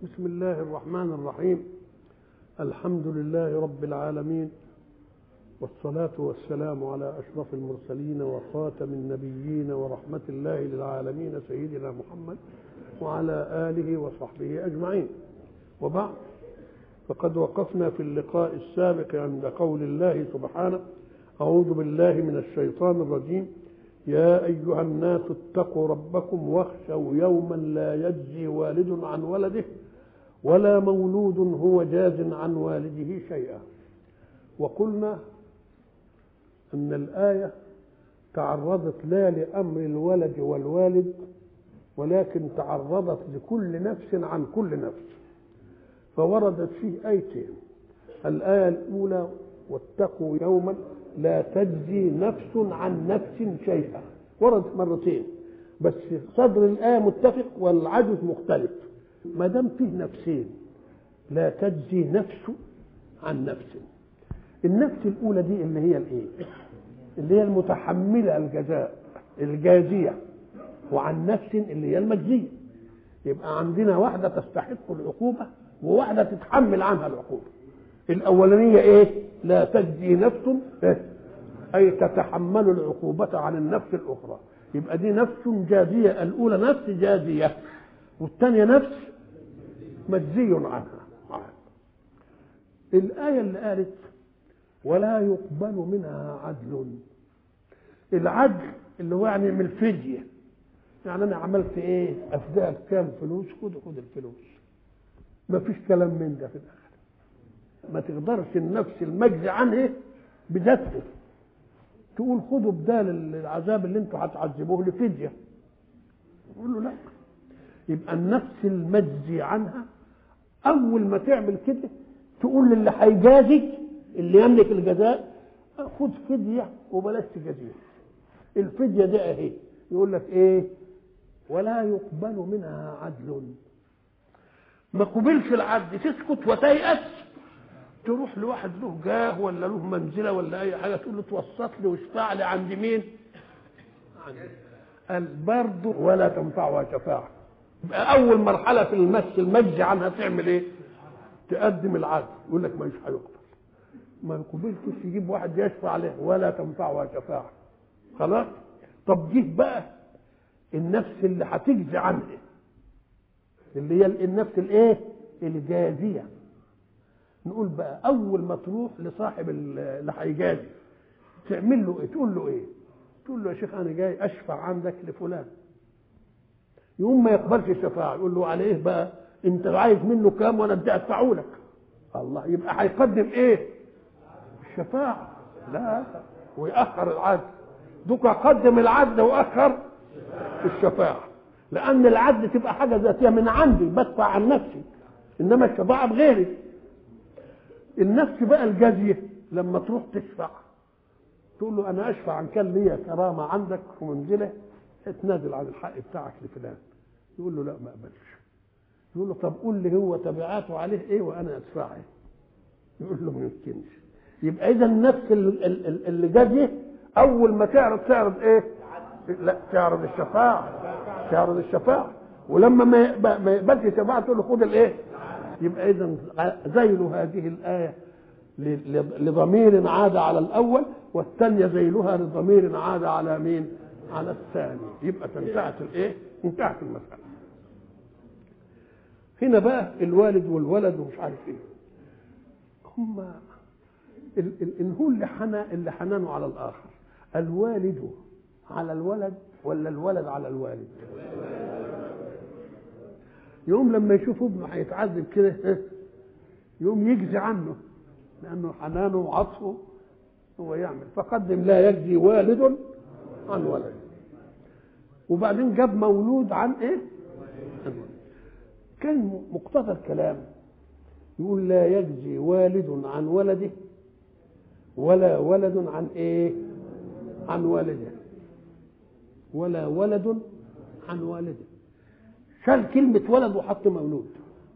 بسم الله الرحمن الرحيم الحمد لله رب العالمين والصلاة والسلام على أشرف المرسلين وخاتم النبيين ورحمة الله للعالمين سيدنا محمد وعلى آله وصحبه أجمعين وبعد فقد وقفنا في اللقاء السابق عند قول الله سبحانه أعوذ بالله من الشيطان الرجيم يا أيها الناس اتقوا ربكم واخشوا يوما لا يجزي والد عن ولده ولا مولود هو جاز عن والده شيئا وقلنا أن الآية تعرضت لا لأمر الولد والوالد ولكن تعرضت لكل نفس عن كل نفس فوردت فيه آيتين الآية الأولى واتقوا يوما لا تجزي نفس عن نفس شيئا وردت مرتين بس صدر الآية متفق والعجز مختلف ما دام فيه نفسين لا تجزي نفس عن نفس النفس الأولى دي اللي هي الإيه؟ اللي هي المتحملة الجزاء الجازية وعن نفس اللي هي المجزية يبقى عندنا واحدة تستحق العقوبة وواحدة تتحمل عنها العقوبة الأولانية إيه؟ لا تجزي نفس إيه؟ أي تتحمل العقوبة عن النفس الأخرى يبقى دي نفس جازية الأولى نفس جازية والثانية نفس مجزي عنها الآية اللي قالت ولا يقبل منها عدل العدل اللي هو يعني من الفدية يعني أنا عملت إيه أفداك كام فلوس خد خد الفلوس ما فيش كلام من ده في الآخر ما تقدرش النفس المجزي عنه بذاته تقول خدوا بدال العذاب اللي انتوا هتعذبوه لفدية يقول له لا يبقى النفس المجزي عنها اول ما تعمل كده تقول للي هيجازي اللي يملك الجزاء خد فدية وبلاش تجازيه الفدية دي اهي يقول لك ايه ولا يقبل منها عدل ما قبلش العدل تسكت وتيأس تروح لواحد له جاه ولا له منزله ولا اي حاجه تقول له توسط لي واشفع لي عند مين؟ عند قال برضه ولا تنفعها شفاعه يبقى اول مرحله في المس المجزي عنها تعمل ايه؟ تقدم العدل يقول لك مش هيقبل ما قبلتش يجيب واحد يشفع عليه ولا تنفعها شفاعه خلاص؟ طب جه بقى النفس اللي هتجزي عنها اللي هي النفس الايه؟ الجازيه نقول بقى اول ما تروح لصاحب اللي هيجازي تعمل له ايه تقول له ايه تقول له يا شيخ انا جاي اشفع عندك لفلان يقوم ما يقبلش الشفاعه يقول له على ايه بقى انت عايز منه كام وانا بدي ادفعه لك الله يبقى هيقدم ايه الشفاعه لا ويأخر العدل دوك قدم العدل واخر الشفاعه لان العدل تبقى حاجه ذاتيه من عندي بدفع عن نفسي انما الشفاعه بغيري النفس بقى الجازية لما تروح تشفع تقول له أنا أشفع عن كان ليا كرامة عندك ومنزلة اتنازل عن الحق بتاعك لفلان يقول له لا ما أقبلش يقول له طب قول لي هو تبعاته عليه إيه وأنا أدفعه يقول له ما يمكنش يبقى إذا النفس اللي جازية أول ما تعرض تعرض إيه؟ لا تعرض الشفاعة تعرض الشفاعة ولما ما يقبلش الشفاعة تقول له خد الإيه؟ يبقى اذا ذيل هذه الايه لضمير عاد على الاول والثانيه ذيلها لضمير عاد على مين على الثاني يبقى انتهت الايه انتهت المساله هنا بقى الوالد والولد ومش عارف ايه هم ان هو اللي حنى اللي حنانه على الاخر الوالد على الولد ولا الولد على الوالد يوم لما يشوف ابنه هيتعذب كده يوم يجزي عنه لانه حنانه وعطفه هو يعمل فقدم لا يجزي والد عن ولد وبعدين جاب مولود عن ايه؟ عن ولد. كان مقتضى الكلام يقول لا يجزي والد عن ولده ولا ولد عن ايه؟ عن والده ولا ولد عن والده شال كلمة ولد وحط مولود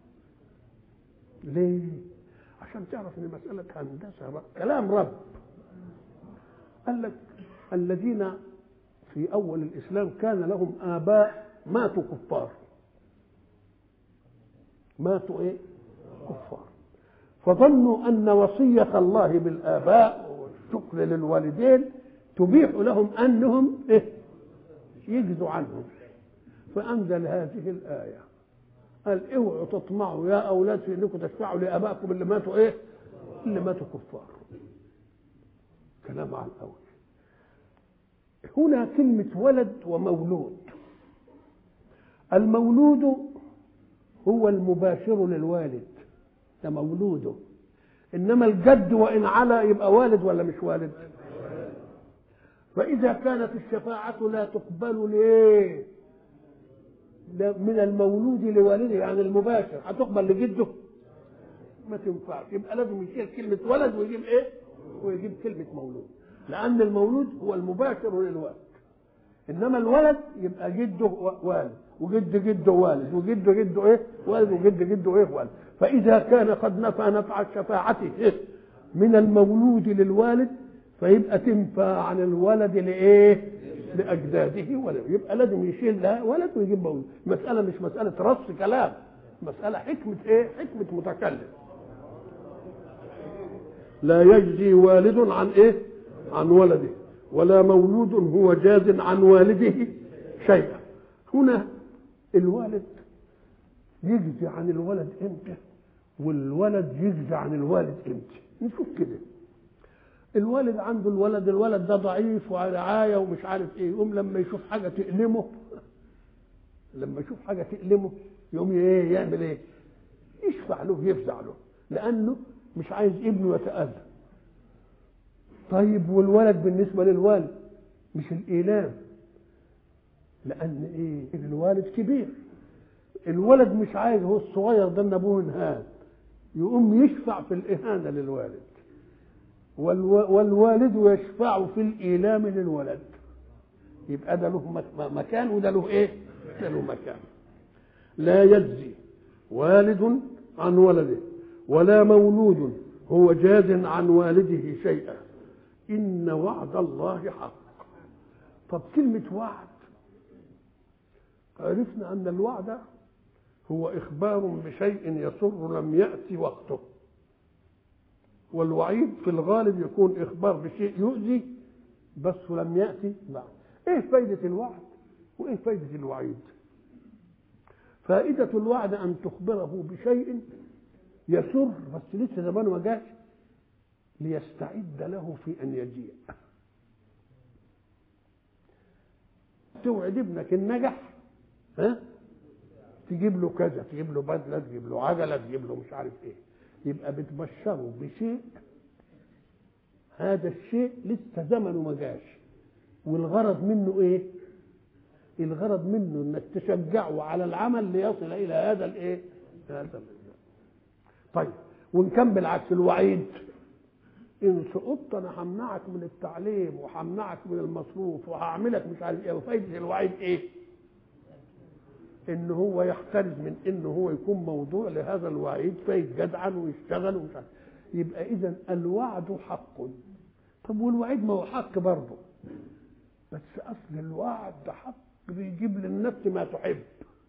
ليه؟ عشان تعرف ان مسألة هندسة بقى. كلام رب قال لك الذين في أول الإسلام كان لهم آباء ماتوا كفار ماتوا ايه كفار فظنوا ان وصيه الله بالاباء والشكر للوالدين تبيح لهم انهم ايه يجزوا عنهم فانزل هذه الايه قال اوعوا تطمعوا يا اولاد في انكم تشفعوا لابائكم اللي ماتوا ايه اللي ماتوا كفار كلام على الاول هنا كلمه ولد ومولود المولود هو المباشر للوالد ده مولوده انما الجد وان علا يبقى والد ولا مش والد فاذا كانت الشفاعه لا تقبل ليه من المولود لوالده يعني المباشر هتقبل لجده ما تنفعش يبقى لازم يشيل كلمه ولد ويجيب ايه ويجيب كلمه مولود لان المولود هو المباشر للوالد انما الولد يبقى جده والد وجد جده والد وجد جده ايه والد وجد جده ايه والد فاذا كان قد نفى نفع شفاعته إيه؟ من المولود للوالد فيبقى تنفع عن الولد لايه لاجداده ولد يبقى لازم يشيل ده ولد ويجيب مولود مساله مش مساله رص كلام مساله حكمه ايه حكمه متكلم لا يجزي والد عن ايه عن ولده ولا مولود هو جاز عن والده شيئا هنا الوالد يجزي عن الولد امتى والولد يجزي عن الوالد امتى نشوف كده الوالد عنده الولد الولد ده ضعيف ورعاية ومش عارف ايه يقوم لما يشوف حاجة تألمه لما يشوف حاجة تألمه يقوم ايه يعمل ايه يشفع له يفزع له لأنه مش عايز ابنه يتأذى طيب والولد بالنسبة للوالد مش الإيلام لأن إيه الوالد كبير الولد مش عايز هو الصغير ده أبوه انهان يقوم يشفع في الإهانة للوالد والو... والوالد يشفع في الإيلام للولد يبقى ده له مكان وده له إيه؟ ده له مكان لا يجزي والد عن ولده ولا مولود هو جاز عن والده شيئا إن وعد الله حق طب كلمة وعد عرفنا أن الوعد هو إخبار بشيء يسر لم يأتي وقته والوعيد في الغالب يكون إخبار بشيء يؤذي بس لم يأتي بعد إيه فايدة الوعد وإيه فايدة الوعيد فائدة الوعد أن تخبره بشيء يسر بس لسه زمانه ما جاش ليستعد له في ان يجيء توعد ابنك النجح ها تجيب له كذا تجيب له بدله تجيب له عجله تجيب له مش عارف ايه يبقى بتبشره بشيء هذا الشيء لسه زمنه ما جاش والغرض منه ايه الغرض منه انك تشجعه على العمل ليصل الى هذا الايه هذا طيب وان كان بالعكس الوعيد ان سقطت انا همنعك من التعليم وهمنعك من المصروف وهعملك مش عارف ايه وفايده الوعيد ايه؟ ان هو يحترز من ان هو يكون موضوع لهذا الوعيد فيتجدعن ويشتغل ومش عارف يبقى اذا الوعد حق طب والوعيد ما هو حق برضه بس اصل الوعد حق بيجيب للنفس ما تحب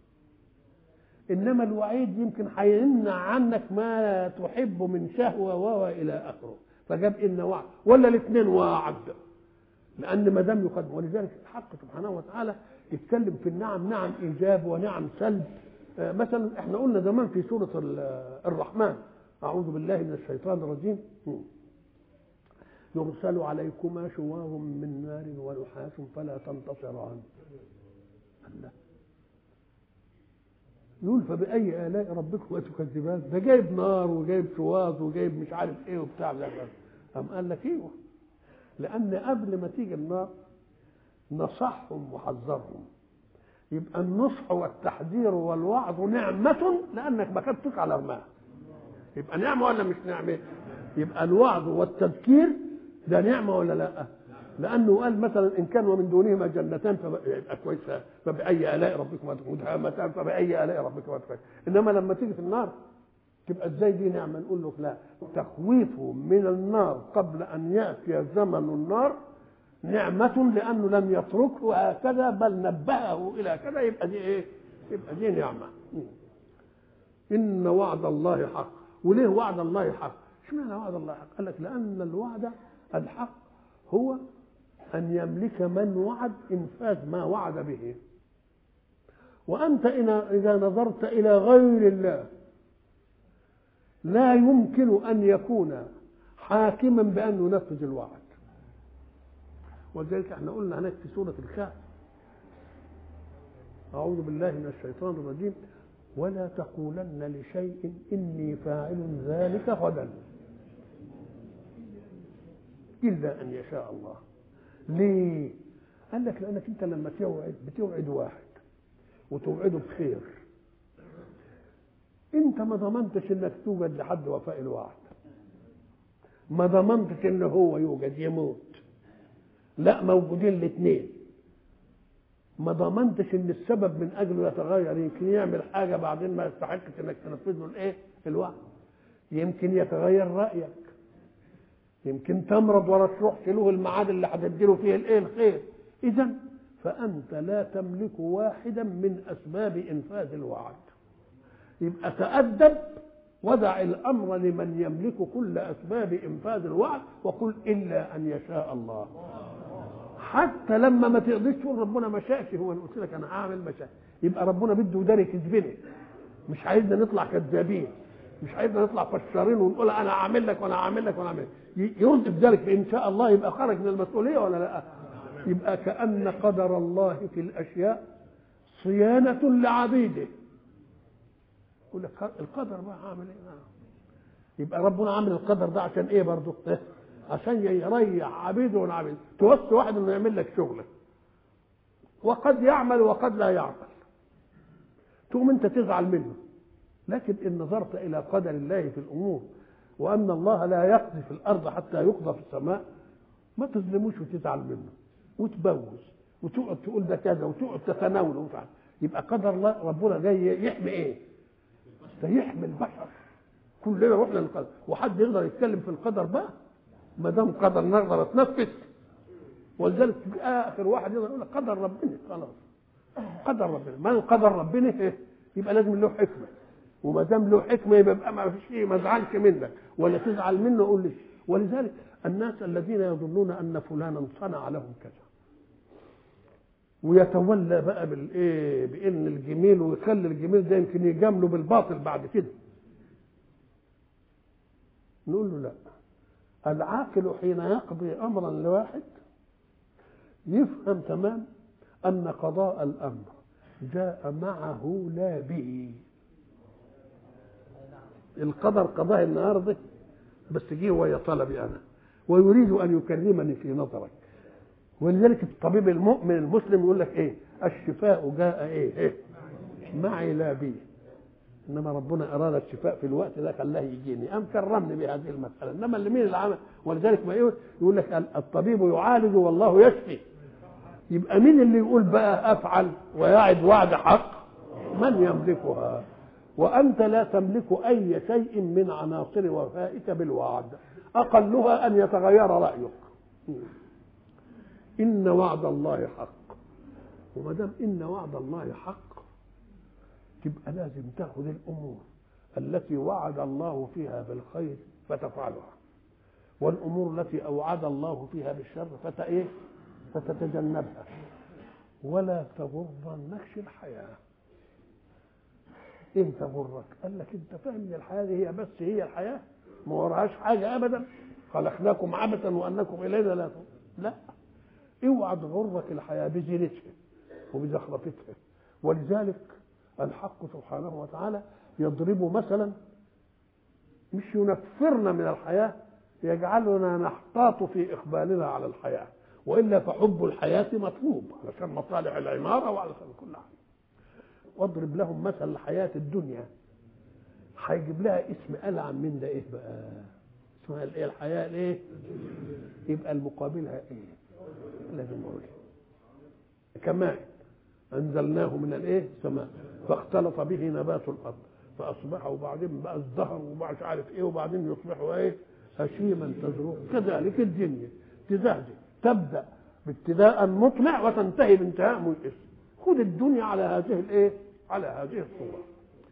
انما الوعيد يمكن هيمنع عنك ما تحب من شهوه و الى اخره فجاب ان وعد ولا الاثنين وعد لان ما دام يقدم ولذلك الحق سبحانه وتعالى يتكلم في النعم نعم ايجاب ونعم سلب آه مثلا احنا قلنا زمان في سوره الرحمن اعوذ بالله من الشيطان الرجيم يرسل عليكما شواظ من نار ونحاس فلا تنتصران الله يقول فبأي آلاء ربكما تكذبان ده جايب نار وجايب شواظ وجايب مش عارف ايه وبتاع ده قام قال لك ايوه لأن قبل ما تيجي النار نصحهم وحذرهم يبقى النصح والتحذير والوعظ نعمة لأنك ما كنتش على الماء يبقى نعمة ولا مش نعمة؟ يبقى الوعظ والتذكير ده نعمة ولا لا؟ لانه قال مثلا ان كان ومن دونهما جنتان فيبقى كويس فباي الاء ربكما مدهامتان فباي الاء ربكما تكذبان انما لما تيجي في النار تبقى ازاي دي نعمه نقول له لا تخويفه من النار قبل ان ياتي زمن النار نعمة لأنه لم يتركه هكذا بل نبهه إلى كذا يبقى دي إيه؟ يبقى دي نعمة. ان وعد الله حق وليه وعد الله حق اشمعنى وعد الله حق قال لك لان الوعد الحق هو ان يملك من وعد انفاذ ما وعد به وانت اذا نظرت الى غير الله لا يمكن ان يكون حاكما بان ينفذ الوعد ولذلك احنا قلنا هناك في سوره الكهف اعوذ بالله من الشيطان الرجيم ولا تقولن لشيء اني فاعل ذلك غدا الا ان يشاء الله ليه قال لك لانك انت لما توعد بتوعد واحد وتوعده بخير انت ما ضمنتش انك توجد لحد وفاء الوعد ما ضمنتش ان هو يوجد يموت لا موجودين الاثنين ما ضمنتش ان السبب من اجله يتغير يمكن يعمل حاجه بعدين ما يستحقش انك تنفذ له الايه الوعد يمكن يتغير رايك يمكن تمرض ولا تروحش له الميعاد اللي هتديله فيه الايه الخير اذا فانت لا تملك واحدا من اسباب انفاذ الوعد يبقى تأدب ودع الامر لمن يملك كل اسباب انفاذ الوعد وقل الا ان يشاء الله حتى لما ما تقدرش تقول ربنا ما شاءش هو اللي قلت لك انا هعمل ما شاء يبقى ربنا بده يداري كذبنا مش عايزنا نطلع كذابين مش عايزنا نطلع فشارين ونقول انا هعمل لك وانا هعمل لك وانا هعمل لك يرد بذلك بان شاء الله يبقى خرج من المسؤوليه ولا لا يبقى كان قدر الله في الاشياء صيانه لعبيده يقول لك القدر بقى عامل ايه يبقى ربنا عامل القدر ده عشان ايه برضه عشان يريح عبيده والعبيد توصي واحد انه يعمل لك شغلك وقد يعمل وقد لا يعمل تقوم انت تزعل منه لكن ان نظرت الى قدر الله في الامور وان الله لا يقضي في الارض حتى يقضى في السماء ما تظلموش وتزعل منه وتبوز وتقعد تقول ده كذا وتقعد تتناول وتعمل يبقى قدر الله ربنا جاي يحمي ايه؟ ده يحمي البشر كلنا رحنا للقدر وحد يقدر يتكلم في القدر بقى ما دام قدر نقدر اتنفس ولذلك اخر واحد يقدر يقول قدر ربنا خلاص قدر ربنا ما قدر ربنا إيه؟ يبقى لازم له حكمه وما دام له حكمه يبقى ما فيش شيء ما ازعلش منك ولا تزعل منه قول لي ولذلك الناس الذين يظنون ان فلانا صنع لهم كذا ويتولى بقى بالايه بان الجميل ويخلي الجميل ده يمكن يجامله بالباطل بعد كده نقول له لا العاقل حين يقضي امرا لواحد يفهم تمام ان قضاء الامر جاء معه لا به القدر قضاء النهارده بس جه ويا طلبي انا ويريد ان يكرمني في نظرك ولذلك الطبيب المؤمن المسلم يقول لك ايه الشفاء جاء ايه, إيه؟ معي لا بي انما ربنا اراد الشفاء في الوقت ده خلاه يجيني ام كرمني بهذه المساله انما اللي مين اللي عمل ولذلك ما يقول يقول لك الطبيب يعالج والله يشفي يبقى مين اللي يقول بقى افعل ويعد وعد حق من يملكها وانت لا تملك اي شيء من عناصر وفائك بالوعد اقلها ان يتغير رايك ان وعد الله حق وما دام ان وعد الله حق تبقى لازم تاخذ الامور التي وعد الله فيها بالخير فتفعلها والامور التي اوعد الله فيها بالشر فت ايه فتتجنبها ولا تغرنكش الحياه ايه تغرك قال لك انت فاهم ان الحياه دي هي بس هي الحياه ما وراهاش حاجه ابدا خلقناكم عبثا وانكم الينا لا لا اوعى تغرك الحياه بزينتها وبزخرفتها ولذلك الحق سبحانه وتعالى يضرب مثلا مش ينفرنا من الحياه يجعلنا نحتاط في اقبالنا على الحياه والا فحب الحياه مطلوب علشان مصالح العماره وعلشان كل حاجه واضرب لهم مثل الحياه الدنيا هيجيب لها اسم ألعن من ده ايه بقى اسمها الايه الحياه الايه يبقى المقابلها ايه لازم اقول كماء انزلناه من الايه السماء فاختلط به نبات الارض فاصبح وبعدين بقى ازدهر ومش عارف ايه وبعدين يصبحوا ايه هشيما تزروع كذلك الدنيا تزهزه تبدا بابتداء مطمع وتنتهي بانتهاء ميئس خذ الدنيا على هذه الايه على هذه الصوره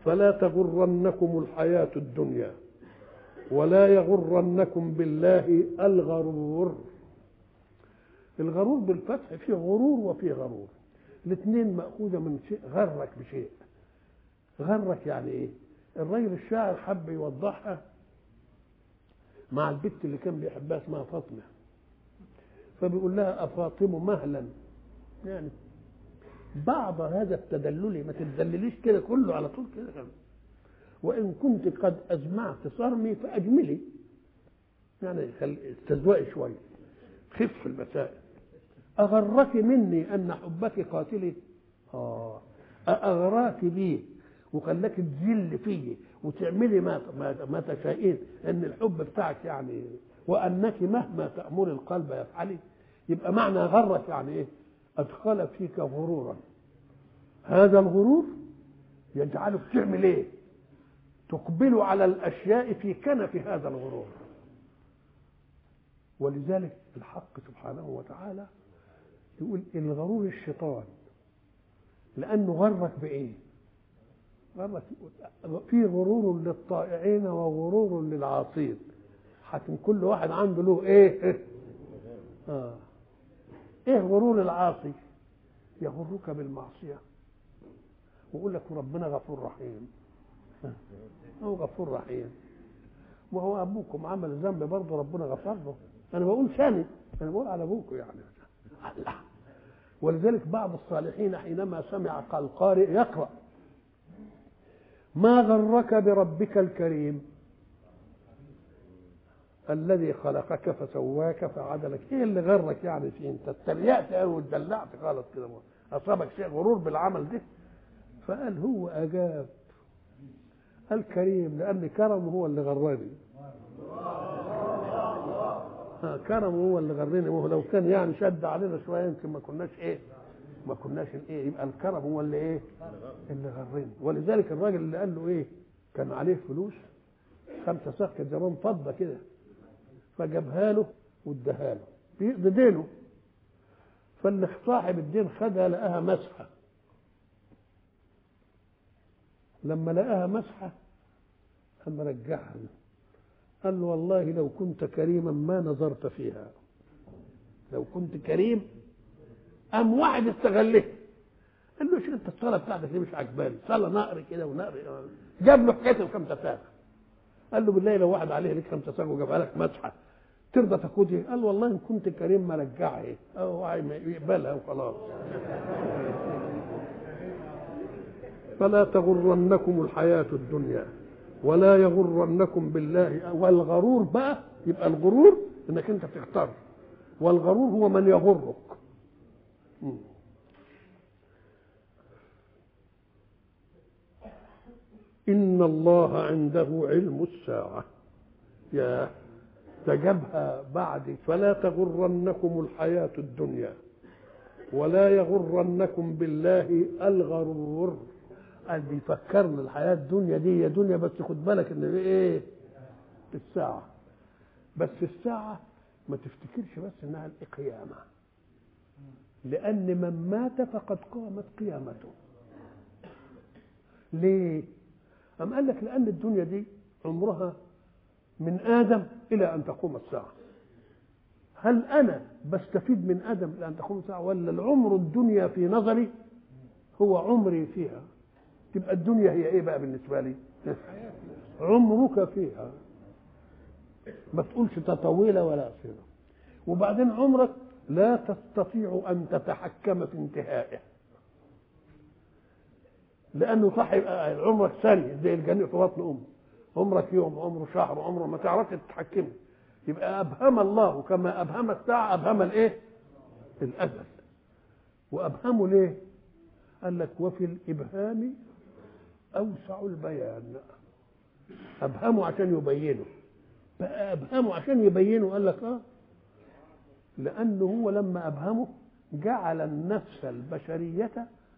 فلا تغرنكم الحياة الدنيا ولا يغرنكم بالله الغرور الغرور بالفتح فيه غرور وفيه غرور الاثنين مأخوذة من شيء غرك بشيء غرك يعني ايه الرجل الشاعر حب يوضحها مع البت اللي كان بيحبها اسمها فاطمة فبيقول لها أفاطم مهلا يعني بعض هذا التدلل ما تتدلليش كده كله على طول كده وإن كنت قد أجمعت صرمي فأجملي يعني استزوقي شوية خف المسائل أغرك مني أن حبك قاتلي آه أغراك بي وخلاك تذل فيه وتعملي ما ما, ما تشائين ان الحب بتاعك يعني وانك مهما تامر القلب يفعلي يبقى معنى غرك يعني ايه؟ ادخل فيك غرورا هذا الغرور يجعلك تعمل ايه؟ تقبل على الاشياء في كنف هذا الغرور ولذلك الحق سبحانه وتعالى يقول الغرور الشيطان لانه غرك بايه؟ غرك في غرور للطائعين وغرور للعاصين حكم كل واحد عنده له ايه آه. ايه غرور العاصي يغرك بالمعصيه ويقول لك ربنا غفور رحيم هو غفور رحيم وهو ابوكم عمل ذنب برضه ربنا غفر له انا بقول ثاني انا بقول على ابوكم يعني الله ولذلك بعض الصالحين حينما سمع القارئ يقرأ ما غرك بربك الكريم الذي خلقك فسواك فعدلك ايه اللي غرك يعني فيه انت اتريقت قوي واتدلعت خالص كده اصابك شيء غرور بالعمل ده فقال هو اجاب الكريم لان كرمه هو اللي غرني كرمه هو اللي غرني وهو لو كان يعني شد علينا شويه يمكن ما كناش ايه ما كناش ايه يبقى الكرم هو اللي ايه اللي غرني ولذلك الراجل اللي قال له ايه كان عليه فلوس خمسه ساق كانت زمان فضه كده فجابها له واداها له بيقضي دينه فاللي صاحب الدين خدها لقاها مسحه لما لقاها مسحه قام رجعها له قال له والله لو كنت كريما ما نظرت فيها لو كنت كريم قام واحد استغله قال له شو انت الصلاه بتاعتك دي مش عجباني صلاه نقر كده ونقر جاب له حكايه الخمسه ساق قال له بالله لو واحد عليه لك خمسه ساق وجابها لك مسحه ترضى تاخدها قال والله ان كنت كريم ما رجعها او يقبلها وخلاص فلا تغرنكم الحياه الدنيا ولا يغرنكم بالله والغرور بقى يبقى الغرور انك انت تختار والغرور هو من يغرك إن الله عنده علم الساعة يا تجبها بعد فلا تغرنكم الحياة الدنيا ولا يغرنكم بالله الغرور قال بيفكرنا الحياة الدنيا دي هي دنيا بس خد بالك ان دي ايه الساعة بس الساعة ما تفتكرش بس انها القيامة لأن من مات فقد قامت قيامته ليه؟ أم قال لك لأن الدنيا دي عمرها من آدم إلى أن تقوم الساعة هل أنا بستفيد من آدم إلى أن تقوم الساعة ولا العمر الدنيا في نظري هو عمري فيها تبقى الدنيا هي إيه بقى بالنسبة لي عمرك فيها ما تقولش طويلة ولا قصيرة وبعدين عمرك لا تستطيع أن تتحكم في انتهائه لأنه صاحب عمرك ثانية زي الجنين في بطن أمه عمرك يوم عمره شهر عمره ما تعرفش تتحكمه يبقى أبهم الله كما أبهم الساعة أبهم الإيه؟ الأزل وأبهمه ليه؟ قال لك وفي الإبهام أوسع البيان أبهمه عشان يبينه بقى أبهمه عشان يبينه قال لك آه لأنه هو لما أبهمه جعل النفس البشرية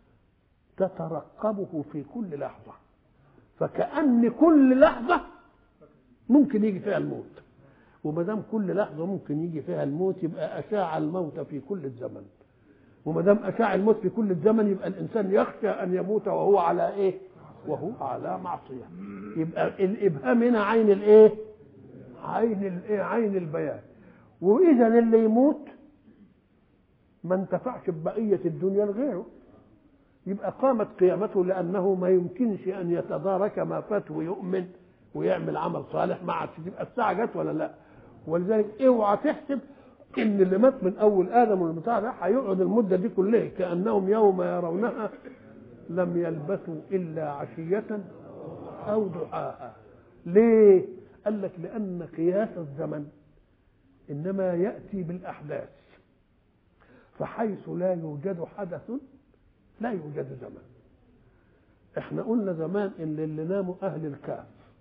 تترقبه في كل لحظة فكأن كل لحظة ممكن يجي فيها الموت وما دام كل لحظة ممكن يجي فيها الموت يبقى أشاع الموت في كل الزمن وما دام أشاع الموت في كل الزمن يبقى الإنسان يخشى أن يموت وهو على إيه؟ وهو على معصية يبقى الإبهام هنا عين الإيه؟ عين الإيه؟ عين البيان وإذا اللي يموت ما انتفعش ببقية الدنيا لغيره يبقى قامت قيامته لأنه ما يمكنش أن يتدارك ما فات ويؤمن ويعمل عمل صالح ما عادش تبقى الساعة جت ولا لا ولذلك اوعى تحسب ان اللي مات من اول ادم والبتاع ده هيقعد المده دي كلها كانهم يوم يرونها لم يلبثوا الا عشيه او ضحاها ليه قال لك لان قياس الزمن انما ياتي بالاحداث فحيث لا يوجد حدث لا يوجد زمن احنا قلنا زمان ان اللي ناموا اهل الكهف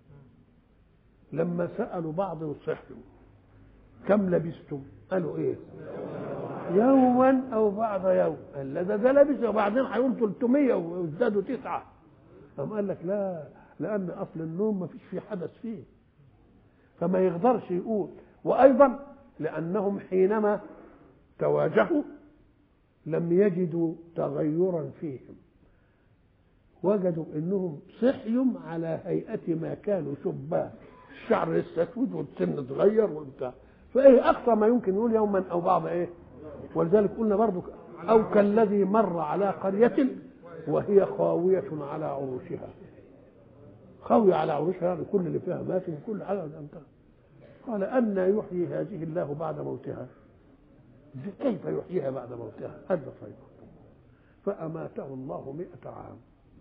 لما سالوا بعض وصحوا كم لبستم قالوا ايه يوما او بعض يوم قال لا ده ده لبس وبعدين هيقول 300 وازدادوا تسعه قام قال لك لا لان اصل النوم ما فيش فيه حدث فيه فما يقدرش يقول وايضا لانهم حينما تواجهوا لم يجدوا تغيرا فيهم وجدوا انهم صحيوا على هيئه ما كانوا شبان الشعر لسه اسود والسن اتغير والبتاع فايه اقصى ما يمكن يقول يوما او بعض ايه ولذلك قلنا برضو او كالذي مر على قريه وهي خاويه على عروشها خاويه على عروشها يعني كل اللي فيها مات وكل حاجه انتهى قال أن يحيي هذه الله بعد موتها كيف يحييها بعد موتها هذا طيب فأماته الله مئة عام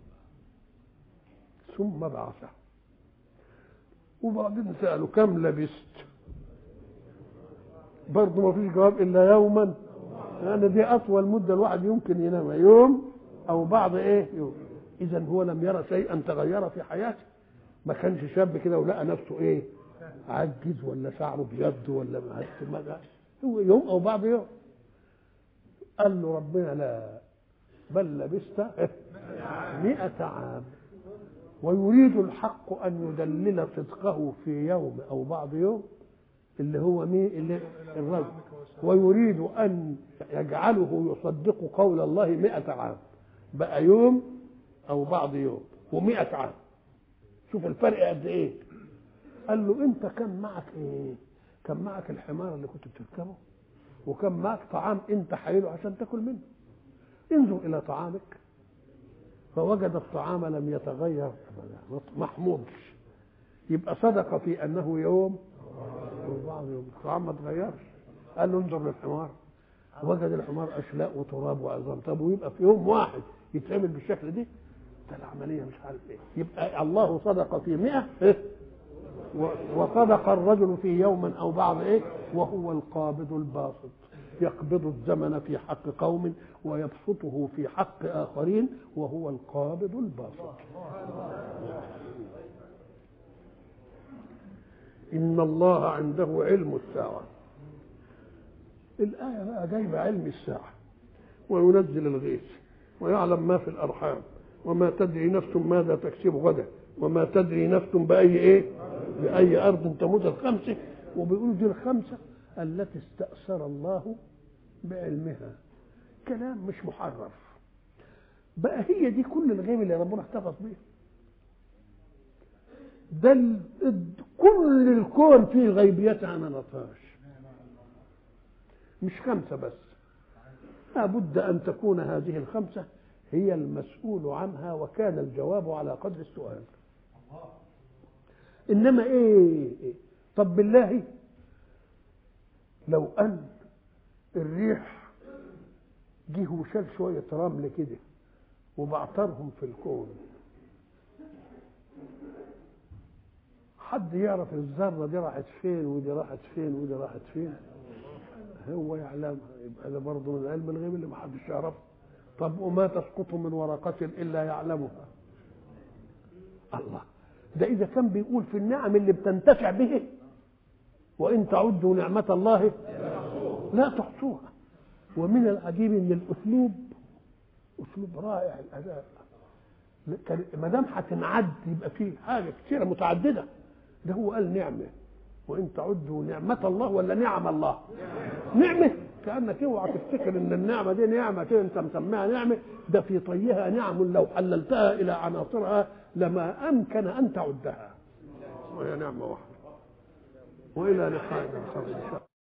ثم بعثه وبعدين سألوا كم لبست برضه ما فيش جواب إلا يوما يعني دي أطول مدة الواحد يمكن ينام يوم أو بعض إيه يوم إذا هو لم يرى شيئا تغير في حياته ما كانش شاب كده ولقى نفسه إيه عجز ولا شعره ابيض ولا ما هو يوم او بعض يوم قال له ربنا لا بل لبست مئة عام ويريد الحق أن يدلل صدقه في يوم أو بعض يوم اللي هو مين اللي الرجل ويريد أن يجعله يصدق قول الله مئة عام بقى يوم أو بعض يوم ومئة عام شوف الفرق قد إيه قال له انت كان معك ايه كان معك الحمار اللي كنت بتركبه وكان معك طعام انت حايله عشان تاكل منه انظر الى طعامك فوجد الطعام لم يتغير ابدا محمود يبقى صدق في انه يوم وبعض يوم الطعام ما تغيرش قال له انظر للحمار وجد الحمار اشلاء وتراب وعظام طب ويبقى في يوم واحد يتعمل بالشكل ده ده العمليه مش عارف ايه يبقى الله صدق في 100 إيه؟ وصدق الرجل في يوم او بعض ايه وهو القابض الباسط يقبض الزمن في حق قوم ويبسطه في حق اخرين وهو القابض الباسط ان الله عنده علم الساعه الايه بقى جايبه علم الساعه وينزل الغيث ويعلم ما في الارحام وما تدري نفس ماذا تكسب غدا وما تدري نفس باي ايه بأي أرض تموت الخمسة وبيقول دي الخمسة التي استأثر الله بعلمها كلام مش محرف بقى هي دي كل الغيب اللي ربنا احتفظ بيه ده كل الكون فيه غيبيات ما نعرفهاش مش خمسة بس لابد أن تكون هذه الخمسة هي المسؤول عنها وكان الجواب على قدر السؤال انما ايه طب بالله لو ان الريح جه وشال شويه رمل كده وبعترهم في الكون حد يعرف الذره دي راحت فين ودي راحت فين ودي راحت فين هو يعلمها يبقى ده برضه من علم الغيب اللي ما حدش يعرفه طب وما تسقط من ورقة إلا يعلمها الله ده إذا كان بيقول في النعم اللي بتنتفع به وإن تعدوا نعمة الله لا تحصوها ومن العجيب إن الأسلوب أسلوب رائع الأداء ما دام هتنعد يبقى فيه حاجة كثيرة متعددة ده هو قال نعمة وإن تعدوا نعمة الله ولا نعم الله نعمة كأنك اوعى تفتكر إن النعمة دي نعمة كده أنت مسميها نعمة ده في طيها نعم لو حللتها إلى عناصرها لما امكن ان تعدها وهي نعمه واحده والى لقاء اخر ان شاء الله